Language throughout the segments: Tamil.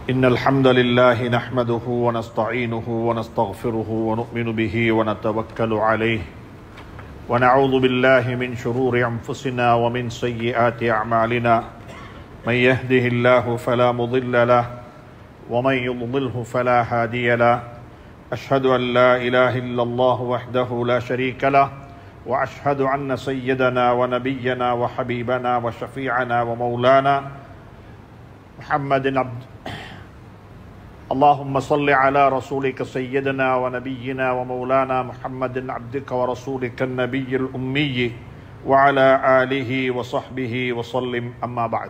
إن الحمد لله نحمده ونستعينه ونستغفره ونؤمن به ونتوكل عليه ونعوذ بالله من شرور أنفسنا ومن سيئات أعمالنا من يهده الله فلا مضل له ومن يضلله فلا هادي له أشهد أن لا إله إلا الله وحده لا شريك له وأشهد أن سيدنا ونبينا وحبيبنا وشفيعنا ومولانا محمد عبد اللهم صل على رسولك سيدنا ونبينا ومولانا محمد عبدك ورسولك النبي الأمي وعلى آله وصحبه وسلم أما بعد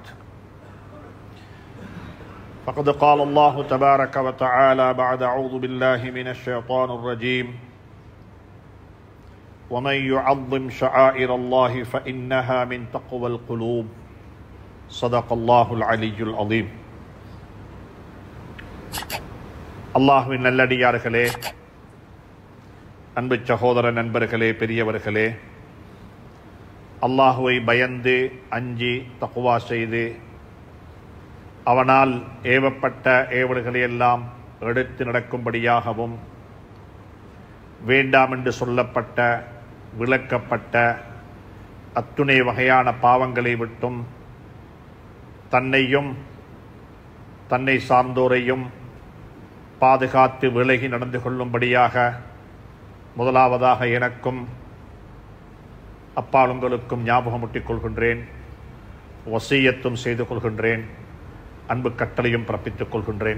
فقد قال الله تبارك وتعالى بعد أعوذ بالله من الشيطان الرجيم ومن يعظم شعائر الله فإنها من تقوى القلوب صدق الله العلي العظيم அல்லாஹுவின் நல்லடியார்களே அன்பு சகோதர நண்பர்களே பெரியவர்களே அல்லாஹுவை பயந்து அஞ்சி தக்குவா செய்து அவனால் ஏவப்பட்ட ஏவல்களை எல்லாம் எடுத்து நடக்கும்படியாகவும் வேண்டாம் என்று சொல்லப்பட்ட விளக்கப்பட்ட அத்துணை வகையான பாவங்களை விட்டும் தன்னையும் தன்னை சார்ந்தோரையும் பாதுகாத்து விலகி நடந்து கொள்ளும்படியாக முதலாவதாக எனக்கும் அப்பால் உங்களுக்கும் ஞாபகமூட்டிக் கொள்கின்றேன் வசியத்தும் செய்து கொள்கின்றேன் அன்பு கட்டளையும் பிறப்பித்துக் கொள்கின்றேன்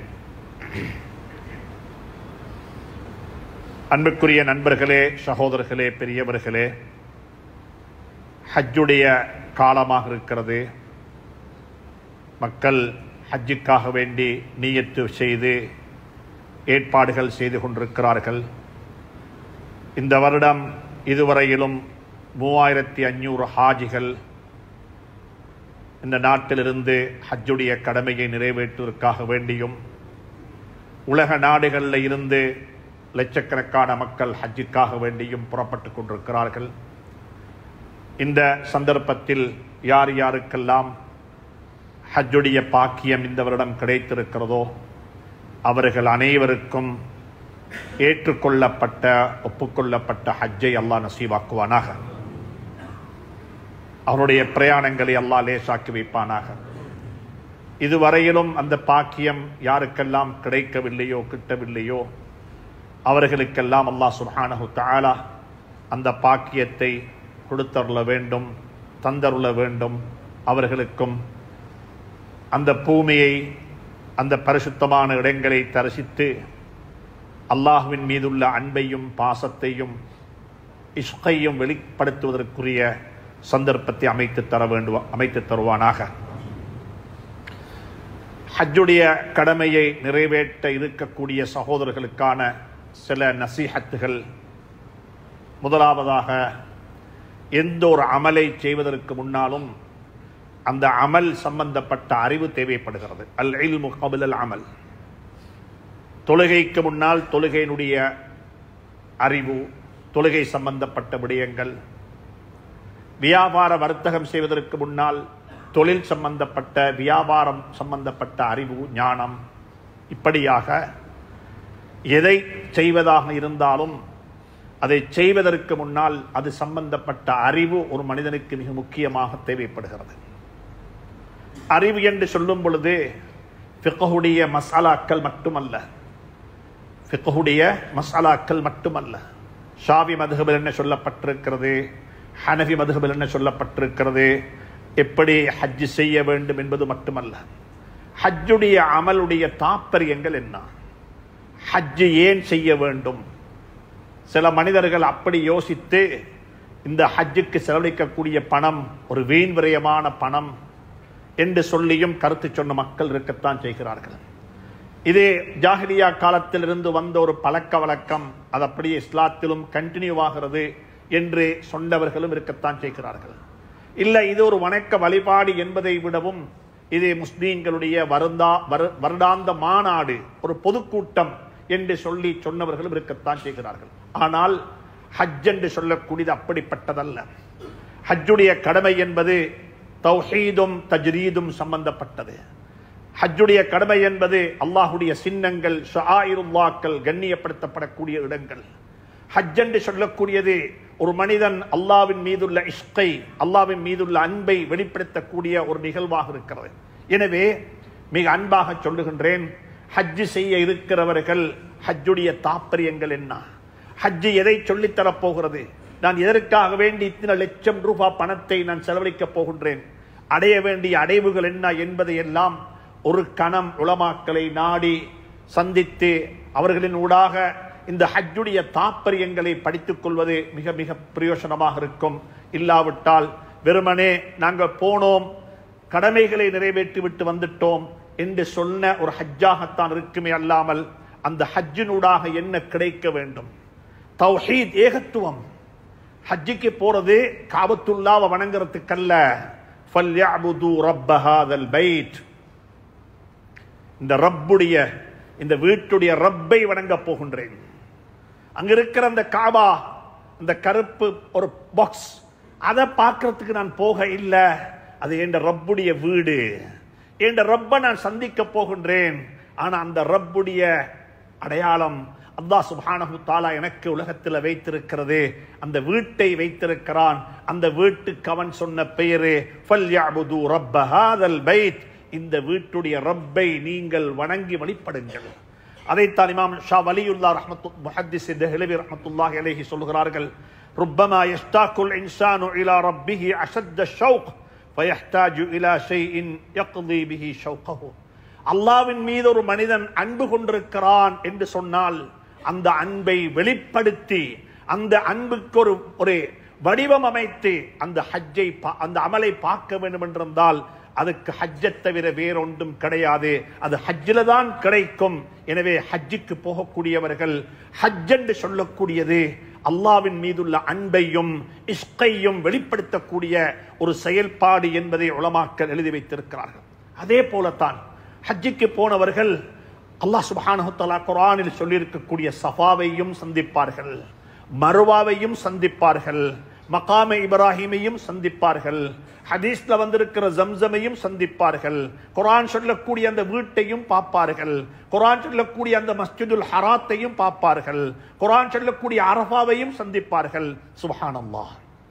அன்புக்குரிய நண்பர்களே சகோதரர்களே பெரியவர்களே ஹஜ்ஜுடைய காலமாக இருக்கிறது மக்கள் ஹஜ்ஜுக்காக வேண்டி நீயத்து செய்து ஏற்பாடுகள் செய்து கொண்டிருக்கிறார்கள் இந்த வருடம் இதுவரையிலும் மூவாயிரத்தி அஞ்சூறு ஹாஜிகள் இந்த நாட்டிலிருந்து ஹஜ்ஜுடைய கடமையை நிறைவேற்றுவதற்காக வேண்டியும் உலக நாடுகளில் இருந்து லட்சக்கணக்கான மக்கள் ஹஜ்ஜுக்காக வேண்டியும் புறப்பட்டு கொண்டிருக்கிறார்கள் இந்த சந்தர்ப்பத்தில் யார் யாருக்கெல்லாம் ஹஜ்ஜுடைய பாக்கியம் இந்த வருடம் கிடைத்திருக்கிறதோ அவர்கள் அனைவருக்கும் ஏற்றுக்கொள்ளப்பட்ட ஒப்புக்கொள்ளப்பட்ட ஹஜ்ஜை அல்லாஹ் நசீவாக்குவானாக அவருடைய பிரயாணங்களை அல்லாஹ் லேசாக்கி வைப்பானாக இதுவரையிலும் அந்த பாக்கியம் யாருக்கெல்லாம் கிடைக்கவில்லையோ கிட்டவில்லையோ அவர்களுக்கெல்லாம் அல்லாஹ் சுஹானஹு தாலா அந்த பாக்கியத்தை கொடுத்தருள வேண்டும் தந்தருள வேண்டும் அவர்களுக்கும் அந்த பூமியை அந்த பரிசுத்தமான இடங்களை தரிசித்து அல்லாஹுவின் மீதுள்ள அன்பையும் பாசத்தையும் இஷ்கையும் வெளிப்படுத்துவதற்குரிய சந்தர்ப்பத்தை அமைத்து தர வேண்டும் அமைத்து தருவானாக ஹஜ்ஜுடைய கடமையை நிறைவேற்ற இருக்கக்கூடிய சகோதரர்களுக்கான சில நசீஹத்துகள் முதலாவதாக எந்த ஒரு அமலை செய்வதற்கு முன்னாலும் அந்த அமல் சம்பந்தப்பட்ட அறிவு தேவைப்படுகிறது அல் இல் முகபில் அமல் தொழுகைக்கு முன்னால் தொழுகையினுடைய அறிவு தொழுகை சம்பந்தப்பட்ட விடயங்கள் வியாபார வர்த்தகம் செய்வதற்கு முன்னால் தொழில் சம்பந்தப்பட்ட வியாபாரம் சம்பந்தப்பட்ட அறிவு ஞானம் இப்படியாக எதை செய்வதாக இருந்தாலும் அதை செய்வதற்கு முன்னால் அது சம்பந்தப்பட்ட அறிவு ஒரு மனிதனுக்கு மிக முக்கியமாக தேவைப்படுகிறது அறிவு என்று சொல்லும் பொழுது ஃபிகஹுடைய மசாலாக்கள் மட்டுமல்ல ஃபிகஹுடைய மசாலாக்கள் மட்டுமல்ல ஷாவி மதுகபில் என்ன சொல்லப்பட்டிருக்கிறது ஹனஃபி மதுகபில் என்ன சொல்லப்பட்டிருக்கிறது எப்படி ஹஜ் செய்ய வேண்டும் என்பது மட்டுமல்ல ஹஜ்ஜுடைய அமலுடைய தாற்பயங்கள் என்ன ஹஜ்ஜு ஏன் செய்ய வேண்டும் சில மனிதர்கள் அப்படி யோசித்து இந்த ஹஜ்ஜுக்கு செலவழிக்கக்கூடிய பணம் ஒரு வீண் விரயமான பணம் என்று சொல்லியும் கருத்து சொன்ன மக்கள் இருக்கத்தான் செய்கிறார்கள் இது ஜாகிரியா காலத்தில் இருந்து வந்த ஒரு பழக்க வழக்கம் அது அப்படியே இஸ்லாத்திலும் கண்டினியூ ஆகிறது என்று சொன்னவர்களும் இருக்கத்தான் செய்கிறார்கள் இல்லை இது ஒரு வணக்க வழிபாடு என்பதை விடவும் இது முஸ்லீம்களுடைய வருந்தா வருடாந்த மாநாடு ஒரு பொதுக்கூட்டம் என்று சொல்லி சொன்னவர்களும் இருக்கத்தான் செய்கிறார்கள் ஆனால் ஹஜ் என்று சொல்லக்கூடியது அப்படிப்பட்டதல்ல ஹஜ்ஜுடைய கடமை என்பது தௌஹீதும் தஜ்ரீதும் சம்பந்தப்பட்டது ஹஜ்ஜுடைய கடமை என்பது அல்லாஹுடைய சின்னங்கள் ஷாயிருல்லாக்கள் கண்ணியப்படுத்தப்படக்கூடிய இடங்கள் ஹஜ் என்று சொல்லக்கூடியது ஒரு மனிதன் அல்லாவின் மீதுள்ள இஷ்கை அல்லாவின் மீதுள்ள அன்பை வெளிப்படுத்தக்கூடிய ஒரு நிகழ்வாக இருக்கிறது எனவே மிக அன்பாக சொல்லுகின்றேன் ஹஜ்ஜு செய்ய இருக்கிறவர்கள் ஹஜ்ஜுடைய தாற்பயங்கள் என்ன ஹஜ்ஜு எதை சொல்லித்தரப் போகிறது நான் எதற்காக வேண்டி இத்தனை லட்சம் ரூபாய் பணத்தை நான் செலவழிக்கப் போகின்றேன் அடைய வேண்டிய அடைவுகள் என்ன என்பதை எல்லாம் ஒரு கணம் உளமாக்களை நாடி சந்தித்து அவர்களின் ஊடாக இந்த ஹஜ்ஜுடைய தாற்பயங்களை படித்துக் கொள்வது மிக மிக பிரயோசனமாக இருக்கும் இல்லாவிட்டால் வெறுமனே நாங்கள் போனோம் கடமைகளை நிறைவேற்றி விட்டு வந்துட்டோம் என்று சொன்ன ஒரு ஹஜ்ஜாகத்தான் இருக்குமே அல்லாமல் அந்த ஹஜ்ஜினூடாக என்ன கிடைக்க வேண்டும் தௌஹீத் ஏகத்துவம் ஹஜ்ஜிக்கு போறது காபத்துல்லாவை வணங்குறதுக்கல்ல ஃபல்யஅபுது ரப்ப ஹாதல் பைத் இந்த ரப்புடைய இந்த வீட்டுடைய ரப்பை வணங்க போகின்றேன் அங்க இருக்கிற அந்த காபா அந்த கருப்பு ஒரு பாக்ஸ் அதை பார்க்கறதுக்கு நான் போக இல்லை அது என் ரப்புடைய வீடு என் ரப்பை நான் சந்திக்க போகின்றேன் ஆனா அந்த ரப்புடைய அடையாளம் அல்லாஹ் சுப்ஹானஹு தாலா எனக்கு உலகத்தில் வைத்திருக்கிறது அந்த வீட்டை வைத்திருக்கிறான் அந்த வீட்டுக்கு அவன் சொன்ன பெயரு ஃபல்யஅபுது ரப்ப ஹாதல் பைத் இந்த வீட்டுடைய ரப்பை நீங்கள் வணங்கி வழிபடுங்கள் அதைத்தான் இமாம் ஷா வலியுல்லா ரஹமத்து முஹத்திஸ் தெஹ்லவி ரஹமத்துல்லாஹி அலைஹி சொல்கிறார்கள் ربما يشتاق الإنسان إلى ربه أشد الشوق فيحتاج إلى شيء يقضي به شوقه அல்லாவின் மீது ஒரு மனிதன் அன்பு கொண்டிருக்கிறான் என்று சொன்னால் அந்த அன்பை வெளிப்படுத்தி அந்த அன்புக்கு ஒரு ஒரு வடிவம் அமைத்து அந்த ஹஜ்ஜை பா- அந்த அமலை பார்க்க வேண்டும் என்றிருந்தால் அதுக்கு ஹஜ்ஜை தவிர வேறொன்றும் கிடையாது அது ஹஜ்ஜில தான் கிடைக்கும் எனவே ஹஜ்ஜுக்கு போகக்கூடியவர்கள் ஹஜ் என்று சொல்லக்கூடியது அல்லாவின் மீதுள்ள அன்பையும் இஷ்கையும் வெளிப்படுத்தக்கூடிய ஒரு செயல்பாடு என்பதை உலமாக்கல் எழுதி வைத்திருக்கிறார்கள் அதே போலத்தான் ஹஜ்ஜுக்கு போனவர்கள் அல்லாஹ் சுப்ஹானஹு தஆலா குர்ஆனில் சொல்லியிருக்கக்கூடிய சஃபாவையும் சந்திப்பார்கள் மருவாவையும் சந்திப்பார்கள் மகாம இப்ராஹிமையும் சந்திப்பார்கள் ஹதீஸ்ல வந்திருக்கிற ஜம்சமையும் சந்திப்பார்கள் குர்ஆன் சொல்லக்கூடிய அந்த வீட்டையும் பார்ப்பார்கள் குர்ஆன் சொல்லக்கூடிய அந்த மஸ்ஜிதுல் ஹராத்தையும் பார்ப்பார்கள் குர்ஆன் சொல்லக்கூடிய அரஃபாவையும் சந்திப்பார்கள் சுப்ஹானல்லாஹ்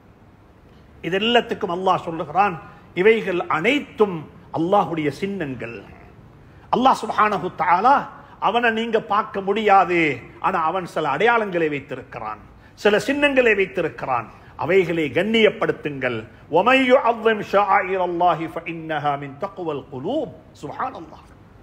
இது எல்லாத்துக்கும் அல்லாஹ் சொல்லுகிறான் இவைகள் அனைத்தும் அல்லாஹுடைய சின்னங்கள் அல்லாஹ் சுப்ஹானஹு தஆலா அவனை நீங்க பார்க்க முடியாது ஆனா அவன் சில அடையாளங்களை வைத்திருக்கிறான் சில சின்னங்களை வைத்திருக்கிறான் அவைகளை கண்ணியப்படுத்துங்கள் وَمَن يُعَظِّمْ شَعَائِرَ اللَّهِ فَإِنَّهَا مِن تَقْوَى الْقُلُوبِ سبحان الله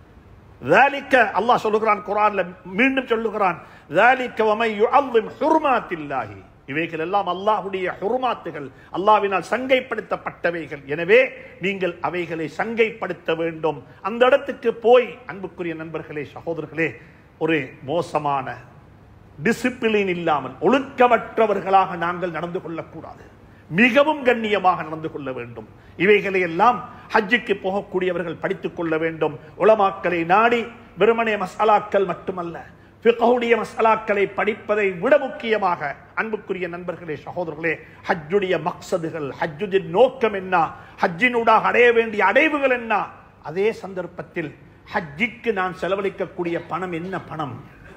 ذلك அல்லாஹ் சொல்லுகிறான் குர்ஆன்ல மீண்டும் சொல்லுகிறான் ذلك ومن يعظم حرمات الله இவைகள் எல்லாம் அல்லாஹ்வுடைய ஹுர்மாத்துகள் அல்லாஹ்வினால் சங்கைப்படுத்தப்பட்டவைகள் எனவே நீங்கள் அவைகளை சங்கைப்படுத்த வேண்டும் அந்த இடத்துக்கு போய் அன்புக்குரிய நண்பர்களே சகோதரர்களே ஒரு மோசமான டிசிப்ளின் இல்லாமல் ஒழுக்கமற்றவர்களாக நாங்கள் நடந்து கொள்ளக்கூடாது மிகவும் கண்ணியமாக நடந்து கொள்ள வேண்டும் இவைகளை எல்லாம் ஹஜ்ஜுக்கு போகக்கூடியவர்கள் படித்துக் கொள்ள வேண்டும் உலமாக்களை நாடி வெறுமனே மசாலாக்கள் மட்டுமல்ல ஃபிக்ஹுடைய மசாலாக்களை படிப்பதை விட முக்கியமாக அன்புக்குரிய நண்பர்களே சகோதரர்களே ஹஜ்ஜுடைய மக்சதுகள் ஹஜ்ஜுடைய நோக்கம் என்ன ஹஜ்ஜினூடாக அடைய வேண்டிய அடைவுகள் என்ன அதே சந்தர்ப்பத்தில் ஹஜ்ஜிக்கு நான் செலவழிக்கக்கூடிய பணம் என்ன பணம்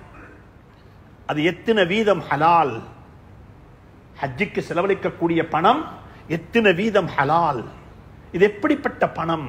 அது எத்தனை வீதம் ஹலால் ஹஜ்ஜுக்கு செலவழிக்கக்கூடிய பணம் எத்தனை வீதம் ஹலால் இது எப்படிப்பட்ட பணம்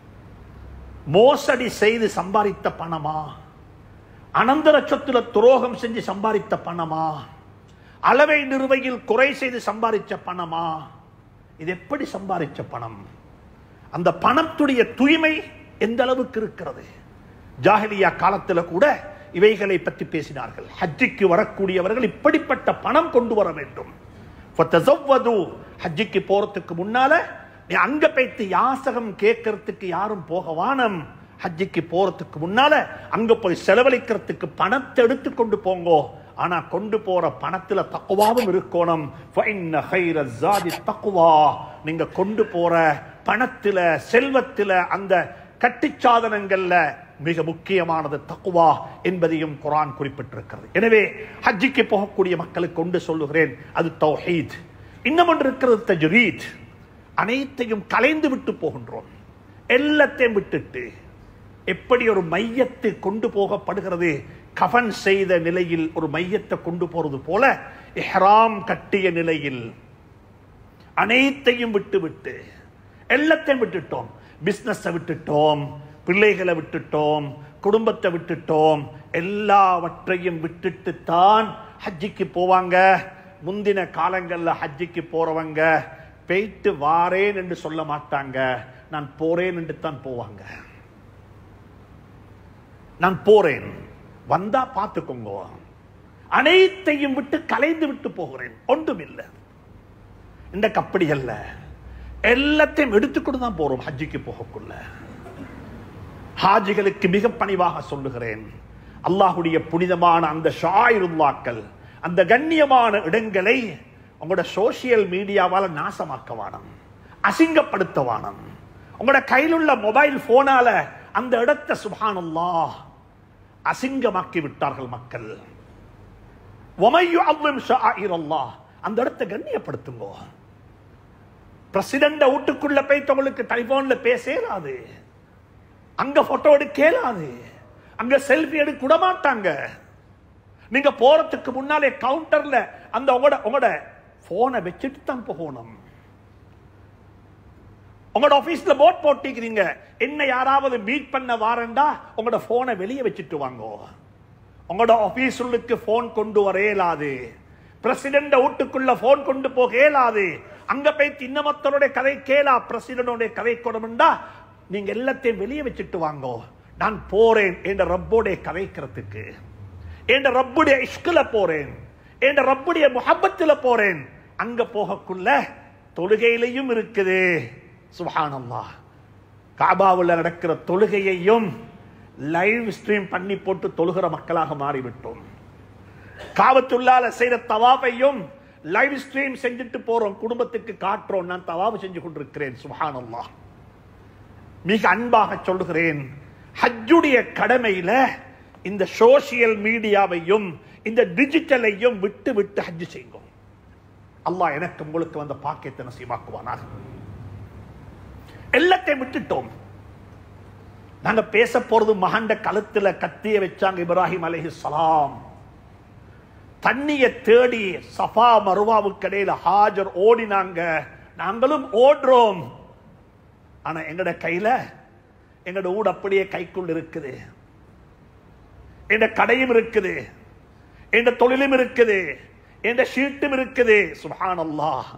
மோசடி செய்து சம்பாதித்த பணமா அனந்தர சொத்துல துரோகம் செஞ்சு சம்பாதித்த பணமா அளவை நிறுவையில் குறை செய்து சம்பாதிச்ச பணமா இது எப்படி சம்பாதிச்ச பணம் அந்த பணத்துடைய தூய்மை எந்த அளவுக்கு இருக்கிறது ஜாஹிலியா காலத்துல கூட இவைகளை பற்றி பேசினார்கள் ஹஜ்ஜிக்கு வரக்கூடியவர்கள் இப்படிப்பட்ட பணம் கொண்டு வர வேண்டும் ஃபத்தஸவ்வது. ஹஜ்ஜிக்கு போறதுக்கு முன்னால நீ அங்க போய்த்து யாசகம் கேட்கறதுக்கு யாரும் போக வானம் ஹஜ்ஜிக்கு போறதுக்கு முன்னால அங்க போய் செலவழிக்கிறதுக்கு பணத்தை எடுத்து கொண்டு போங்கோ ஆனா கொண்டு போற பணத்துல தக்குவாவும் இருக்கணும் ஃபைன்ன கைர ஜாதி தக்குவா நீங்க கொண்டு போற பணத்துல செல்வத்துல அந்த கட்டிச்சாதனங்கள்ல மிக முக்கியமானது தக்குவா என்பதையும் குரான் குறிப்பிட்டிருக்கிறது எனவே ஹஜ்ஜிக்கு போகக்கூடிய மக்களுக்கு கொண்டு சொல்லுகிறேன் அது தௌஹீத் இன்னும் ஒன்று இருக்கிறது தஜ்ரீத் அனைத்தையும் கலைந்து விட்டு போகின்றோம் எல்லாத்தையும் விட்டுட்டு எப்படி ஒரு மையத்து கொண்டு போகப்படுகிறது கஃன் செய்த நிலையில் ஒரு மையத்தை கொண்டு போறது போல இஹ்ராம் கட்டிய நிலையில் அனைத்தையும் விட்டு விட்டு எல்லாத்தையும் விட்டுட்டோம் பிசினஸ் விட்டுட்டோம் பிள்ளைகளை விட்டுட்டோம் குடும்பத்தை விட்டுட்டோம் எல்லாவற்றையும் விட்டுட்டு தான் ஹஜ்ஜிக்கு போவாங்க முந்தின காலங்கள்ல ஹஜ்ஜிக்கு போறவங்க போயிட்டு வாரேன் என்று சொல்ல மாட்டாங்க நான் போறேன் என்று தான் போவாங்க நான் போறேன் வந்தா பார்த்துக்கோங்க அனைத்தையும் விட்டு கலைந்து விட்டு போகிறேன் ஒன்றுமில்லை இந்த கப்படி அல்ல எல்லாத்தையும் எடுத்துக்கொண்டு தான் போறோம் ஹஜ்ஜிக்கு போகக்குள்ள ஹாஜிகளுக்கு மிக பணிவாக சொல்லுகிறேன் அல்லாஹுடைய புனிதமான அந்த ஷாயிருல்லாக்கள் அந்த கண்ணியமான இடங்களை உங்களோட சோசியல் மீடியாவால நாசமாக்க வானம் அசிங்கப்படுத்த வானம் உங்களோட கையில் உள்ள மொபைல் போனால அந்த இடத்தை சுபானல்லா அசிங்கமாக்கி விட்டார்கள் மக்கள் ஒமையு அவ்வம் ஷாயிரல்லாஹ் அந்த இடத்தை கண்ணியப்படுத்துங்க பிரசிடண்ட வீட்டுக்குள்ள போயிட்டு உங்களுக்கு டெலிபோன்ல பேசலாது அங்க போட்டோ எடுக்க இயலாது அங்க செல்ஃபி எடுக்க விட மாட்டாங்க நீங்க போறதுக்கு முன்னாலே கவுண்டர்ல அந்த உங்களோட உங்களோட போனை வச்சுட்டு தான் போகணும் உங்களோட ஆபீஸ்ல போட் போட்டிக்கிறீங்க என்ன யாராவது மீட் பண்ண வாரண்டா உங்களோட போனை வெளியே வச்சுட்டு வாங்க உங்களோட ஆபீஸுக்கு போன் கொண்டு வர இயலாது பிரசிடண்ட வீட்டுக்குள்ள போன் கொண்டு போக இயலாது அங்க போய் இன்னமத்தருடைய கதை கேளா பிரசிடனுடைய கதை கொடுமெண்டா நீங்க எல்லாத்தையும் வெளியே வச்சுட்டு வாங்கோ நான் போறேன் என்ற ரப்போடைய கதைக்கிறதுக்கு என்ற ரப்புடைய இஷ்குல போறேன் என்ற ரப்புடைய முகப்பத்துல போறேன் அங்க போகக்குள்ள தொழுகையிலையும் இருக்குது சுபஹானல்லா காபாவில் நடக்கிற தொழுகையையும் லைவ் ஸ்ட்ரீம் பண்ணி போட்டு தொழுகிற மக்களாக மாறிவிட்டோம் காவத்துள்ளால செய்த தவாபையும் லைவ் ஸ்ட்ரீம் செஞ்சுட்டு போறோம் குடும்பத்துக்கு காட்டுறோம் நான் தவாபு செஞ்சு கொண்டிருக்கிறேன் சுபஹானல்லா மிக அன்பாக சொல்லுகிறேன் ஹஜ்ஜுடைய கடமையில இந்த சோசியல் மீடியாவையும் இந்த டிஜிட்டலையும் விட்டு விட்டு ஹஜ்ஜு செய்யும் அல்லாஹ் எனக்கு உங்களுக்கு வந்த பாக்கியத்தை நசீமாக்குவானாக எல்லாத்தையும் விட்டுட்டோம் நாங்க பேச போறது மகண்ட கழுத்துல கத்திய வச்சாங்க இப்ராஹிம் அலைஹி சலாம் தண்ணிய தேடி சஃபா மருவாவுக்கு இடையில ஹாஜர் ஓடினாங்க நாங்களும் ஓடுறோம் ஆனா எங்கட கையில எங்கட ஊடு அப்படியே கைக்குள் இருக்குது என்ற கடையும் இருக்குது என்ற தொழிலும் இருக்குது என்ற ஷீட்டும் இருக்குது சுபான் அல்லாஹ்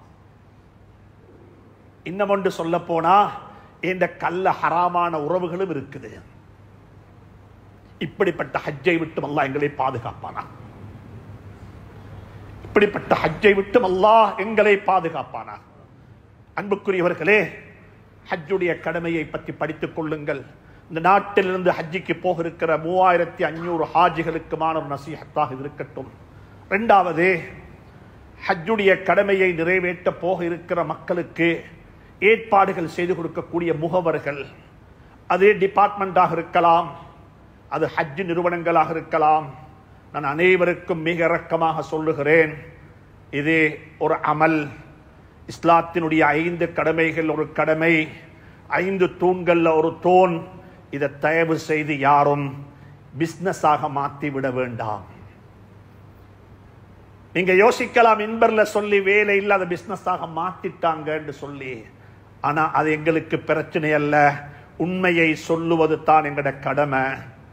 இன்னும் ஒன்று சொல்ல போனா இந்த கல்ல ஹராமான உறவுகளும் இருக்குது இப்படிப்பட்ட ஹஜ்ஜை விட்டு அல்லாஹ் எங்களை பாதுகாப்பானா இப்படிப்பட்ட ஹஜ்ஜை விட்டு அல்லாஹ் எங்களை பாதுகாப்பானா அன்புக்குரியவர்களே ஹஜ்ஜுடைய கடமையை பற்றி படித்துக் கொள்ளுங்கள் இந்த நாட்டிலிருந்து ஹஜ்ஜிக்கு போக இருக்கிற மூவாயிரத்தி அஞ்சூறு ஹாஜிகளுக்குமான ஒரு நசீஹத்தாக இது இருக்கட்டும் ரெண்டாவது ஹஜ்ஜுடைய கடமையை நிறைவேற்ற போக இருக்கிற மக்களுக்கு ஏற்பாடுகள் செய்து கொடுக்கக்கூடிய முகவர்கள் அது டிபார்ட்மெண்டாக இருக்கலாம் அது ஹஜ் நிறுவனங்களாக இருக்கலாம் நான் அனைவருக்கும் மிக இறக்கமாக சொல்லுகிறேன் இது ஒரு அமல் இஸ்லாத்தினுடைய ஐந்து கடமைகள் ஒரு கடமை ஐந்து தூண்கள்ல ஒரு தூண் இதை தயவு செய்து யாரும் பிசினஸாக மாற்றி விட வேண்டாம் நீங்க யோசிக்கலாம் இன்பர்ல சொல்லி வேலை இல்லாத பிசினஸாக மாத்திட்டாங்க என்று சொல்லி ஆனா அது எங்களுக்கு பிரச்சனை அல்ல உண்மையை சொல்லுவது தான் எங்களோட கடமை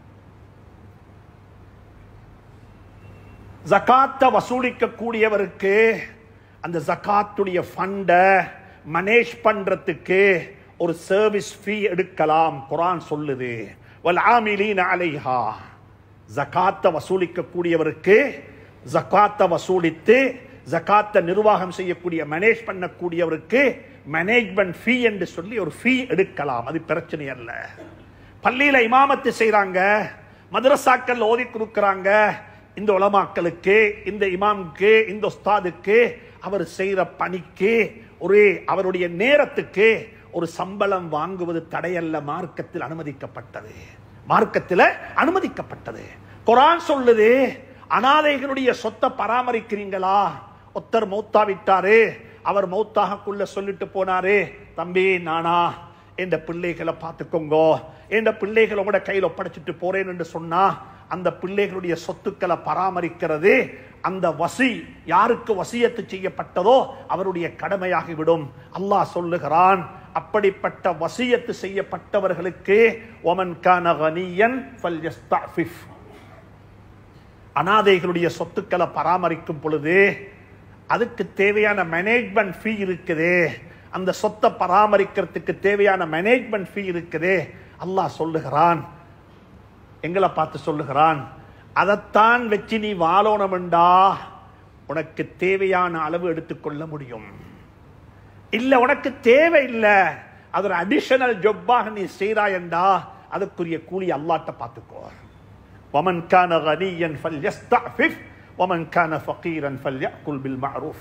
ஜகாத்தை வசூலிக்க கூடியவருக்கு அந்த ஜகாத்துடைய ஃபண்டை மனேஜ் பண்றதுக்கு ஒரு சர்வீஸ் ஃபீ எடுக்கலாம் குரான் சொல்லுது வல் ஆமிலீன அலைஹா ஜகாத்தை வசூலிக்க கூடியவருக்கு ஜகாத்தை வசூலித்து ஜகாத்தை நிர்வாகம் செய்யக்கூடிய மேனேஜ் பண்ணக்கூடியவருக்கு மேனேஜ்மெண்ட் ஃபீ என்று சொல்லி ஒரு ஃபீ எடுக்கலாம் அது பிரச்சனை அல்ல பள்ளியில இமாமத்து செய்றாங்க மதரசாக்கள் ஓதி கொடுக்கறாங்க இந்த உலமாக்களுக்கு இந்த இமாமுக்கு இந்த உஸ்தாதுக்கு அவர் செய்யற பணிக்கு ஒரு அவருடைய நேரத்துக்கு ஒரு சம்பளம் வாங்குவது தடையல்ல மார்க்கத்தில் அனுமதிக்கப்பட்டது மார்க்கத்தில் அனுமதிக்கப்பட்டது குரான் சொல்லுது அனாதைகளுடைய சொத்தை பராமரிக்கிறீங்களா ஒத்தர் மௌத்தா விட்டாரு அவர் மௌத்தாகக்குள்ள சொல்லிட்டு போனாரு தம்பி நானா இந்த பிள்ளைகளை பார்த்துக்கோங்க இந்த பிள்ளைகளை உங்களோட கையில் ஒப்படைச்சிட்டு போறேன் என்று சொன்னா அந்த பிள்ளைகளுடைய சொத்துக்களை பராமரிக்கிறது அந்த வசி யாருக்கு வசியத்து செய்யப்பட்டதோ அவருடைய கடமையாகிவிடும் அல்லாஹ் சொல்லுகிறான் அப்படிப்பட்ட வசியத்து செய்யப்பட்டவர்களுக்கு ஒமன் கான கனியன் ஃபல்யஸ்தஃபிஃப் அனாதைகளுடைய சொத்துக்களை பராமரிக்கும் பொழுது அதுக்கு தேவையான மேனேஜ்மெண்ட் ஃபீ இருக்குது அந்த சொத்தை பராமரிக்கிறதுக்கு தேவையான மேனேஜ்மெண்ட் ஃபீ இருக்குது அல்லாஹ் சொல்லுகிறான் எங்களை பார்த்து சொல்லுகிறான் அதைத்தான் வச்சு நீ வாழணும்டா உனக்கு தேவையான அளவு எடுத்துக்கொள்ள முடியும் இல்ல உனக்கு தேவை இல்ல அது ஒரு அடிஷனல் ஜொப்பாக நீ செய்றாயண்டா அதுக்குரிய கூலி அல்லாட்ட பார்த்துக்கோ ومن كان غنيا فليستعفف ومن كان فقيرا فليأكل بالمعروف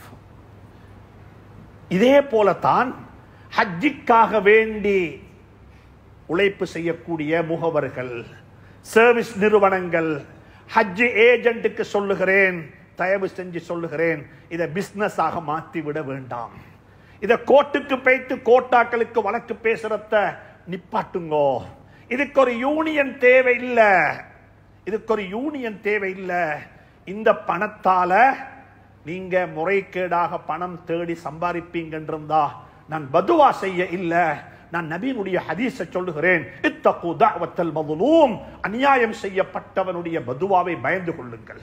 இதே போலத்தான் ஹஜ்ஜிக்காக வேண்டி உழைப்பு செய்யக்கூடிய முகவர்கள் சர்வீஸ் நிறுவனங்கள் ஹஜ் ஏஜென்ட்டுக்கு சொல்லுகிறேன் தயவு செஞ்சு சொல்லுகிறேன் இதை பிசினஸ் ஆக மாற்றி விட வேண்டாம் இதை கோர்ட்டுக்கு போய்த்து கோட்டாக்களுக்கு வழக்கு பேசுறத நிப்பாட்டுங்கோ இதுக்கு ஒரு யூனியன் தேவை இல்லை இதுக்கு ஒரு யூனியன் தேவை இல்லை இந்த பணத்தால நீங்க முறைகேடாக பணம் தேடி சம்பாதிப்பீங்கன்றிருந்தா நான் பதுவா செய்ய இல்ல நான் நபியினுடைய ஹதீஸை சொல்லுகிறேன் இத்தகு தஅவத்தல் மظلوم அநியாயம் செய்யப்பட்டவனுடைய பதுவாவை பயந்து கொள்ளுங்கள்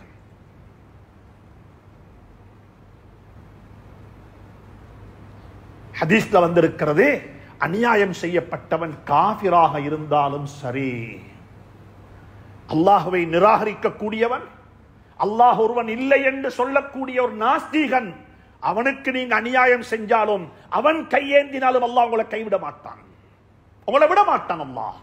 ஹதீஸ்ல வந்திருக்கிறது அநியாயம் செய்யப்பட்டவன் காபிராக இருந்தாலும் சரி அல்லாஹுவை நிராகரிக்க கூடியவன் அல்லாஹ் ஒருவன் இல்லை என்று சொல்லக்கூடிய ஒரு நாஸ்தீகன் அவனுக்கு நீங்க அநியாயம் செஞ்சாலும் அவன் கையேந்தினாலும் அல்லாஹ் உங்களை கைவிட மாட்டான் உங்களை விட மாட்டான் அல்லாஹ்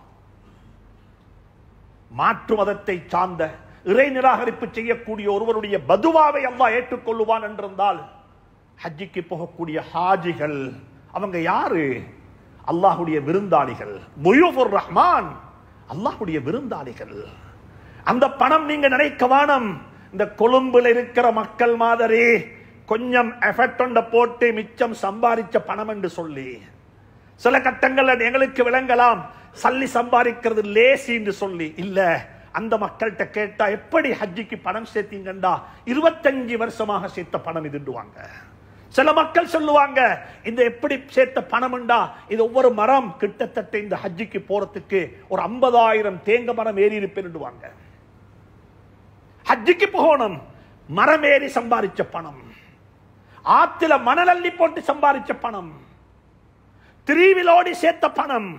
மாற்று மதத்தை சார்ந்த இறை நிராகரிப்பு செய்யக்கூடிய ஒருவருடைய பதுவாவை அல்லாஹ் ஏற்றுக்கொள்ளுவான் என்றிருந்தால் ஹஜ்ஜிக்கு போகக்கூடிய ஹாஜிகள் அவங்க யாரு அல்லாஹுடைய விருந்தாளிகள் முயூஃபுர் ரஹ்மான் அல்லாஹுடைய விருந்தாளிகள் அந்த பணம் நீங்க நினைக்க வானம் இந்த கொழும்புல இருக்கிற மக்கள் மாதிரி கொஞ்சம் எஃபெக்ட் ஒண்ட போட்டு மிச்சம் சம்பாதிச்ச பணம் என்று சொல்லி சில கட்டங்கள்ல எங்களுக்கு விளங்கலாம் சல்லி சம்பாதிக்கிறது லேசி என்று சொல்லி இல்ல அந்த மக்கள்கிட்ட கேட்டா எப்படி ஹஜ்ஜிக்கு பணம் சேர்த்தீங்கண்டா இருபத்தஞ்சு வருஷமாக சேர்த்த பணம் இதுண்டுவாங்க சில மக்கள் சொல்லுவாங்க இந்த எப்படி சேர்த்த பணம்ண்டா இது ஒவ்வொரு மரம் கிட்டத்தட்ட இந்த ஹஜ்ஜிக்கு போறதுக்கு ஒரு ஐம்பதாயிரம் தேங்க மரம் ஏறி இருப்பேன்டுவாங்க ஹஜ்ஜிக்கு போகணும் மரம் ஏறி சம்பாதிச்ச பணம் ஆத்துல மணல் அள்ளி போட்டு சம்பாதிச்ச பணம் திரிவிலோடி சேர்த்த பணம்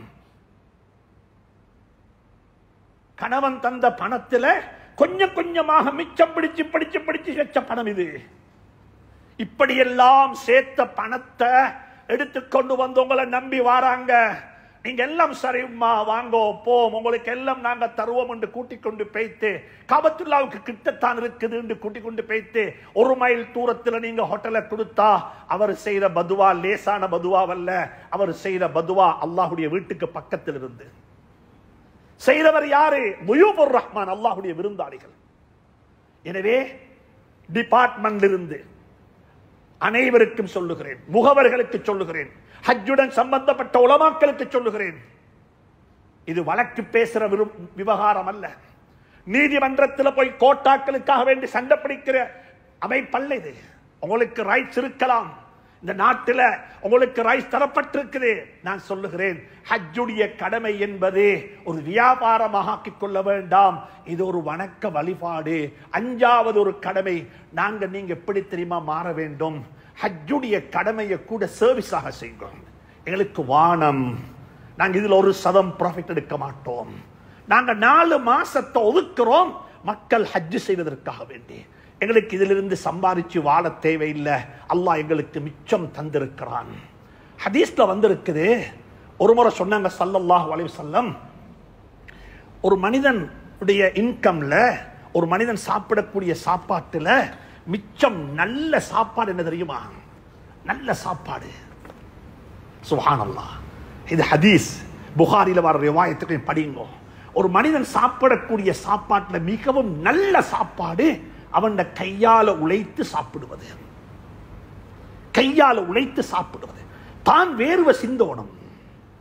கணவன் தந்த பணத்துல கொஞ்சம் கொஞ்சமாக மிச்சம் பிடிச்சு பிடிச்சு பிடிச்சு வச்ச பணம் இது இப்படியெல்லாம் சேர்த்த பணத்தை எடுத்துக்கொண்டு வந்து உங்களை நம்பி வாராங்க நீங்க எல்லாம் சரிம்மா வாங்கோ போம் உங்களுக்கு எல்லாம் நாங்க தருவோம் என்று கூட்டிக் கொண்டு போய்த்து காபத்துல்லாவுக்கு கிட்டத்தான் இருக்குது என்று கூட்டிக் கொண்டு போய்த்து ஒரு மைல் தூரத்தில் நீங்க ஹோட்டலை கொடுத்தா அவர் செய்த பதுவா லேசான பதுவாவல்ல அவர் செய்த பதுவா அல்லாஹுடைய வீட்டுக்கு பக்கத்தில் இருந்து செய்தவர் யாரு முயூபுர் ரஹ்மான் அல்லாஹுடைய விருந்தாளிகள் எனவே டிபார்ட்மெண்ட் இருந்து அனைவருக்கும் சொல்லுகிறேன் முகவர்களுக்கு சொல்லுகிறேன் ஹஜ்ஜுடன் சம்பந்தப்பட்ட உலமாக்களுக்கு சொல்லுகிறேன் இது வழக்கு பேசுற விரு- விவகாரம் அல்ல நீதிமன்றத்தில் போய் கோட்டாக்களுக்காக வேண்டி சண்டை பிடிக்கிற அமைப்பல்ல இது உங்களுக்கு ரைட்ஸ் இருக்கலாம் இந்த நாட்டில் உங்களுக்கு ரைட்ஸ் தரப்பட்டிருக்குது நான் சொல்லுகிறேன் ஹஜ்ஜுடைய கடமை என்பது ஒரு வியாபாரமாக ஆக்கிக் கொள்ள வேண்டாம் இது ஒரு வணக்க வழிபாடு அஞ்சாவது ஒரு கடமை நாங்க நீங்க எப்படி தெரியுமா மாற வேண்டும் ஹஜ்ஜுடைய கடமையை கூட சர்வீஸாக செய்கிறோம் எங்களுக்கு வானம் நாங்க இதுல ஒரு சதம் ப்ராஃபிட் எடுக்க மாட்டோம் நாங்க நாலு மாசத்தை ஒதுக்குறோம் மக்கள் ஹஜ்ஜு செய்வதற்காக வேண்டி எங்களுக்கு இதிலிருந்து சம்பாதிச்சு வாழ தேவையில்லை அல்லாஹ் எங்களுக்கு மிச்சம் தந்திருக்கிறான் ஹதீஸ்ல வந்திருக்குது ஒரு முறை சொன்னாங்க சல்லல்லாஹு அலைஹி வஸல்லம் ஒரு மனிதனுடைய இன்கம்ல ஒரு மனிதன் சாப்பிடக்கூடிய சாப்பாட்டுல மிச்சம் நல்ல சாப்பாடு என்ன தெரியுமா நல்ல சாப்பாடு சுஹானல்லாஹ் இது ஹதீஸ் புகாரில வர ரிவாயத்துக்கு படிங்க ஒரு மனிதன் சாப்பிடக்கூடிய சாப்பாட்டுல மிகவும் நல்ல சாப்பாடு அவன் கையால உழைத்து சாப்பிடுவது கையால உழைத்து சாப்பிடுவது தான் வேர்வை சிந்தோணும்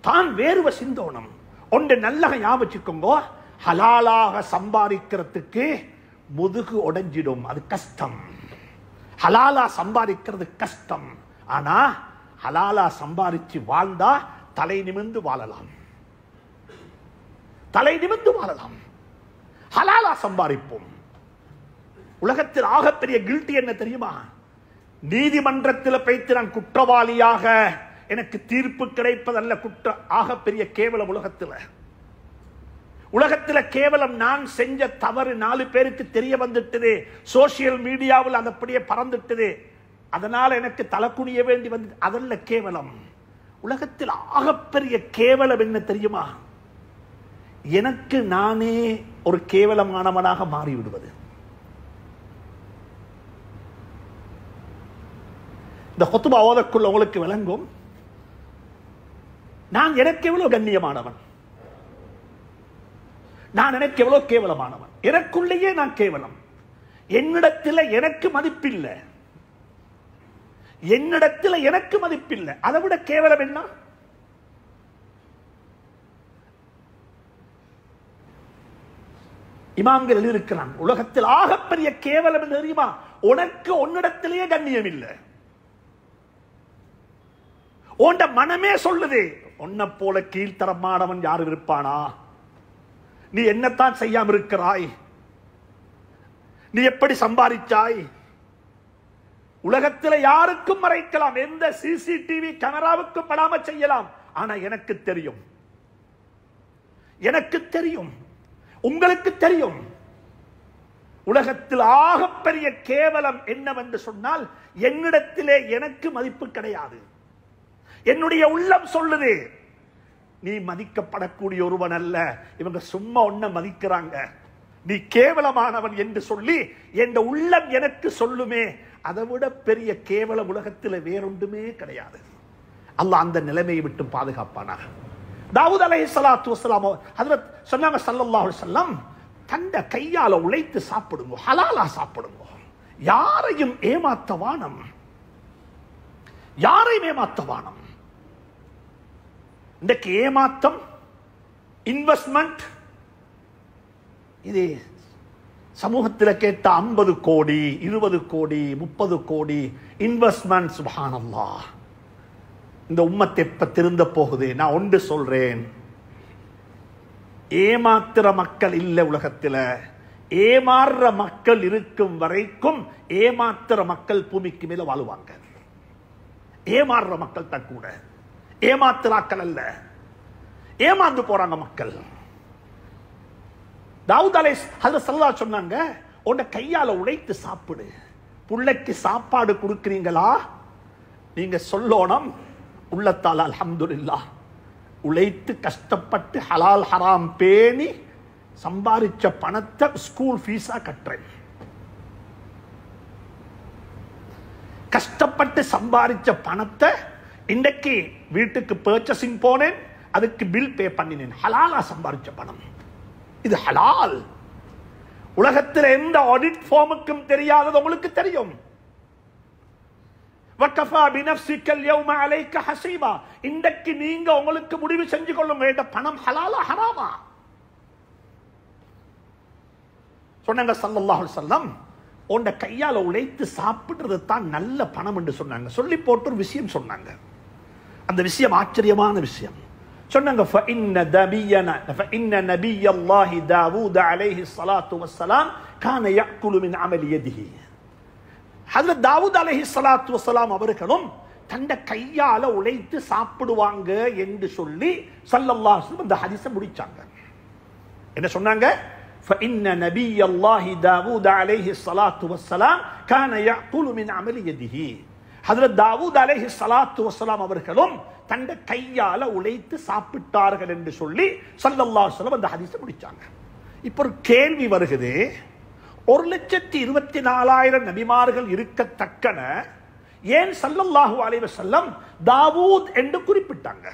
தான் வேறுவ சிந்தோனம் ஒன்று நல்லக ஞாபகிக்கோங்க ஹலாலாக சம்பாதிக்கிறதுக்கு முதுகு உடைஞ்சிடும் அது கஷ்டம் ஹலாலா சம்பாதிக்கிறது கஷ்டம் ஆனா ஹலாலா சம்பாதிச்சு வாழ்ந்தா தலை நிமிர்ந்து வாழலாம் தலை நிமிர்ந்து வாழலாம் ஹலாலா சம்பாதிப்போம் உலகத்தில் ஆகப்பெரிய கில்ட்டி என்ன தெரியுமா நீதிமன்றத்தில் வைத்து நான் குற்றவாளியாக எனக்கு தீர்ப்பு கிடைப்பதல்ல குற்ற ஆகப்பெரிய கேவலம் உலகத்தில் உலகத்தில் கேவலம் நான் செஞ்ச தவறு நாலு பேருக்கு தெரிய வந்துட்டது சோசியல் மீடியாவில் அது அப்படியே பறந்துட்டது அதனால எனக்கு தலை குனிய வேண்டி வந்து அதல்ல கேவலம் உலகத்தில் ஆகப்பெரிய கேவலம் என்ன தெரியுமா எனக்கு நானே ஒரு கேவலமானவனாக மாறிவிடுவது இந்த கொத்துபா ஓதக்குள்ள உங்களுக்கு விளங்கும் நான் எனக்கு எவ்வளவு கண்ணியமானவன் நான் எனக்கு எவ்வளவு கேவலமானவன் எனக்குள்ளேயே நான் கேவலம் என்னிடத்தில் எனக்கு மதிப்பில்லை என்னிடத்தில் எனக்கு மதிப்பில்லை அதை விட கேவலம் என்ன இமாம்கள் எழுதியிருக்கிறான் உலகத்தில் ஆகப்பெரிய கேவலம் என்ன தெரியுமா உனக்கு உன்னிடத்திலேயே கண்ணியம் இல்லை உண்ட மனமே சொல்லுது உன்னை போல கீழ்த்தரமானவன் யாரும் இருப்பானா நீ என்னத்தான் செய்யாம இருக்கிறாய் நீ எப்படி சம்பாதிச்சாய் உலகத்தில் யாருக்கும் மறைக்கலாம் எந்த சிசிடிவி கேமராவுக்கும் படாம செய்யலாம் ஆனா எனக்கு தெரியும் எனக்கு தெரியும் உங்களுக்கு தெரியும் உலகத்தில் ஆகப்பெரிய கேவலம் என்னவென்று சொன்னால் என்னிடத்திலே எனக்கு மதிப்பு கிடையாது என்னுடைய உள்ளம் சொல்லுது நீ மதிக்கப்படக்கூடிய ஒருவன் அல்ல இவங்க சும்மா ஒன்ன மதிக்கிறாங்க நீ கேவலமானவன் என்று சொல்லி என் உள்ளம் எனக்கு சொல்லுமே அதை விட பெரிய கேவல உலகத்தில் வேறொன்றுமே கிடையாது அல்லாஹ் அந்த நிலைமையை விட்டு பாதுகாப்பானாக தாவூத் அலை சலாத்து வசலாம் ஹதரத் சொன்னாங்க சல்லல்லாஹு அலைஹி வஸல்லம் தண்ட கையால உழைத்து சாப்பிடுங்க ஹலாலா சாப்பிடுங்க யாரையும் ஏமாத்த வானம் யாரையும் ஏமாத்த வானம் இன்றைக்கு ஏமாத்தம் இன்வெஸ்ட்மெண்ட் இது சமூகத்தில் கேட்ட ஐம்பது கோடி இருபது கோடி முப்பது கோடி இன்வெஸ்ட்மெண்ட் சுபானல்லா இந்த உம்மத்தை எப்ப திருந்த போகுது நான் ஒன்று சொல்றேன் ஏமாத்துற மக்கள் இல்லை உலகத்தில் ஏமாறுற மக்கள் இருக்கும் வரைக்கும் ஏமாத்துற மக்கள் பூமிக்கு மேல வாழுவாங்க ஏமாறுற மக்கள் தான் கூட ஏமாத்துறாக்கள் அல்ல ஏமாந்து போறாங்க மக்கள் தாவூத் அலை ஹதரத் ஸல்லல்லாஹு சொன்னாங்க உன்னை கையால உழைத்து சாப்பிடு புள்ளைக்கு சாப்பாடு கொடுக்குறீங்களா நீங்க சொல்லணும் உள்ளத்தால் அல்ஹம்துலில்லாஹ் உழைத்து கஷ்டப்பட்டு ஹலால் ஹராம் பேணி சம்பாதிச்ச பணத்தை ஸ்கூல் ஃபீஸா கட்டுறேன் கஷ்டப்பட்டு சம்பாதிச்ச பணத்தை இன்றைக்கு வீட்டுக்கு பர்ச்சேசிங் போனேன் அதுக்கு பில் பே பண்ணினேன் ஹலாலா சம்பாதிச்ச பணம் இது ஹலால் உலகத்தில் எந்த ஆடிட் ஃபார்முக்கும் தெரியாதது உங்களுக்கு தெரியும் வக்கஃபா பினஃப்சிக்கல் யௌம அலைக்க ஹசீபா இன்றைக்கு நீங்க உங்களுக்கு முடிவு செஞ்சு கொள்ளும் இந்த பணம் ஹலாலா ஹராமா சொன்னாங்க சல்லல்லாஹு அலைஹி வஸல்லம் உன்ட கையால உழைத்து சாப்பிடுறது தான் நல்ல பணம் என்று சொன்னாங்க சொல்லி போட்டு ஒரு விஷயம் சொன்னாங்க அந்த விஷயம் ஆச்சரியமான விஷயம் சொன்னாங்க فإن نبينا فإن نبي الله داوود عليه الصلاة والسلام كان يأكل من عمل يده ஹஜரத் தாவூத் அலைஹி ஸலாத்து வஸலாம் அவர்களும் தண்ட கையால உழைத்து சாப்பிடுவாங்க என்று சொல்லி ஸல்லல்லாஹு அலைஹி வஸல்லம் இந்த ஹதீஸை முடிச்சாங்க என்ன சொன்னாங்க فإن نبي الله داوود عليه الصلاة والسلام كان يأكل من عمل يده ஹஜரத் தாவூத் அலைஹி ஸலாத்து வஸலாம் அவர்களும் தண்ட கையால உழைத்து சாப்பிட்டார்கள் என்று சொல்லி ஸல்லல்லாஹு அலைஹி வஸல்லம் அந்த ஹதீஸை முடிச்சாங்க இப்போ ஒரு கேள்வி வருகிறது ஒரு லட்சத்தி இருபத்தி நாலாயிரம் நபிமார்கள் இருக்கத்தக்கன ஏன் சல்லல்லாஹு அலைஹி வஸல்லம் தாவூத் என்று குறிப்பிட்டாங்க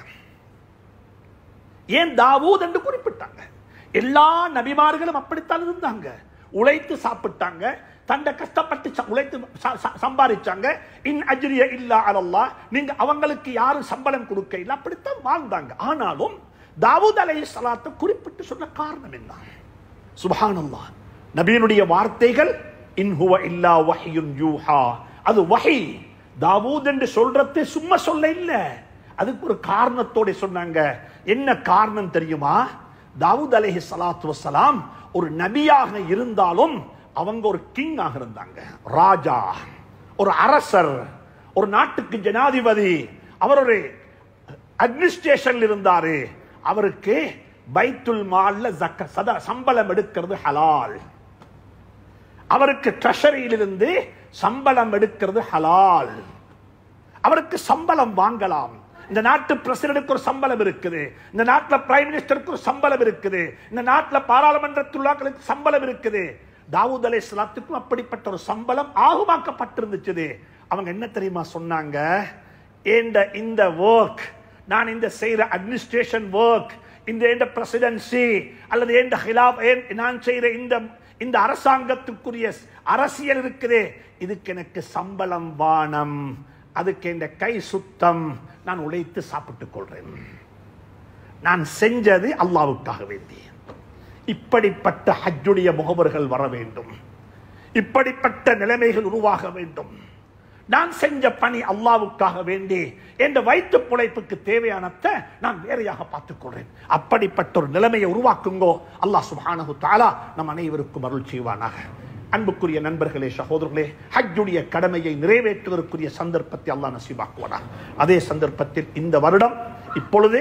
ஏன் தாவூத் என்று குறிப்பிட்டாங்க எல்லா நபிமார்களும் அப்படித்தான் இருந்தாங்க உழைத்து சாப்பிட்டாங்க தண்ட கஷ்டப்பட்டு ச- உழைத்து ச- ச- சம்பாதிச்சாங்க இன் அஜ்ரிய இல்லா அலல்லா நீங்க அவங்களுக்கு யாரும் சம்பளம் கொடுக்க இல்லை அப்படித்தான் வாழ்ந்தாங்க ஆனாலும் தாவூத் அலைஹி ஸலாத்தை குறிப்பிட்டு சொன்ன காரணம் என்ன சுபஹானல்லாஹ் நபியினுடைய வார்த்தைகள் இன் ஹுவ இல்லா வஹ்யுன் யூஹா அது வஹி தாவூத் என்று சொல்றது சும்மா சொல்ல இல்ல அதுக்கு ஒரு காரணத்தோட சொன்னாங்க என்ன காரணம் தெரியுமா தாவூத் அலைஹி ஸலாத்து வஸலாம் ஒரு நபியாக இருந்தாலும் அவங்க ஒரு கிங் ஆக இருந்தாங்க ராஜா ஒரு அரசர் ஒரு நாட்டுக்கு ஜனாதிபதி அவர் ஒரு அட்மினிஸ்ட்ரேஷன்ல இருந்தாரு அவருக்கு பைத்துல் மால்ல ஜக்க சதா சம்பளம் எடுக்கிறது ஹலால் அவருக்கு ட்ரெஷரியிலிருந்து சம்பளம் எடுக்கிறது ஹலால் அவருக்கு சம்பளம் வாங்கலாம் இந்த நாட்டு பிரசிடனுக்கு ஒரு சம்பளம் இருக்குது இந்த நாட்டுல பிரைம் மினிஸ்டருக்கு ஒரு சம்பளம் இருக்குது இந்த நாட்டுல பாராளுமன்றத்துள்ளாக்களுக்கு சம்பளம் இருக்குது தாவூத் அலை சலாத்துக்கும் அப்படிப்பட்ட ஒரு சம்பளம் ஆகுமாக்கப்பட்டிருந்துச்சு அவங்க என்ன தெரியுமா சொன்னாங்க இந்த இந்த ஒர்க் நான் இந்த செய்யற அட்மினிஸ்ட்ரேஷன் ஒர்க் இந்த இந்த பிரசிடென்சி அல்லது இந்த ஹிலாப் நான் செய்யற இந்த இந்த அரசாங்கத்துக்குரிய அரசியல் இருக்குதே இதுக்கு எனக்கு சம்பளம் வானம் அதுக்கு இந்த கை சுத்தம் நான் உழைத்து சாப்பிட்டுக் கொள்றேன் நான் செஞ்சது அல்லாவுக்காக வேண்டி இப்படிப்பட்ட ஹஜ்ஜுடைய முகவர்கள் வர வேண்டும் இப்படிப்பட்ட நிலைமைகள் உருவாக வேண்டும் நான் செஞ்ச பணி அல்லாவுக்காக வேண்டி என்ற வயிற்று பிழைப்புக்கு தேவையானத நான் வேறையாக பார்த்துக் கொள்றேன் அப்படிப்பட்ட ஒரு நிலைமையை உருவாக்குங்கோ அல்லாஹ் சுப்ஹானஹு தஆலா நம் அனைவருக்கும் அருள் செய்வானாக அன்புக்குரிய நண்பர்களே சகோதரர்களே ஹஜ்ஜுடைய கடமையை நிறைவேற்றுவதற்குரிய சந்தர்ப்பத்தை அல்லாஹ் நசீபாக்குவானா அதே சந்தர்ப்பத்தில் இந்த வருடம் இப்பொழுது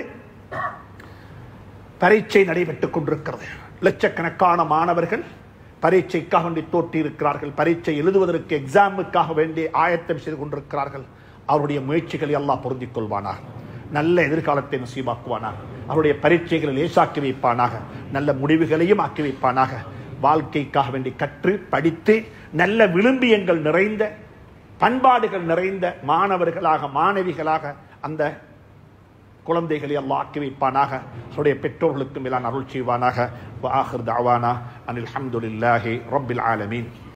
பரீட்சை நடைபெற்றுக் கொண்டிருக்கிறது லட்சக்கணக்கான மாணவர்கள் பரீட்சைக்காக வேண்டி தோற்றி இருக்கிறார்கள் பரீட்சை எழுதுவதற்கு எக்ஸாமுக்காக வேண்டி ஆயத்தம் செய்து கொண்டிருக்கிறார்கள் அவருடைய முயற்சிகளை எல்லாம் பொருந்திக் கொள்வானாக நல்ல எதிர்காலத்தை நசீபாக்குவானாக அவருடைய பரீட்சைகளை லேசாக்கி வைப்பானாக நல்ல முடிவுகளையும் ஆக்கி வைப்பானாக வாழ்க்கைக்காக வேண்டி கற்று படித்து நல்ல விழும்பியங்கள் நிறைந்த பண்பாடுகள் நிறைந்த மாணவர்களாக மாணவிகளாக அந்த குழந்தைகளை அல்லாஹ் ஆக்கி வைப்பானாக அவருடைய பெற்றோர்களுக்கும் எல்லாம் அருள் செய்வானாக வாஹிர் தாவானா அனில் அஹமதுல்லாஹி ரப்பில் ஆலமீன்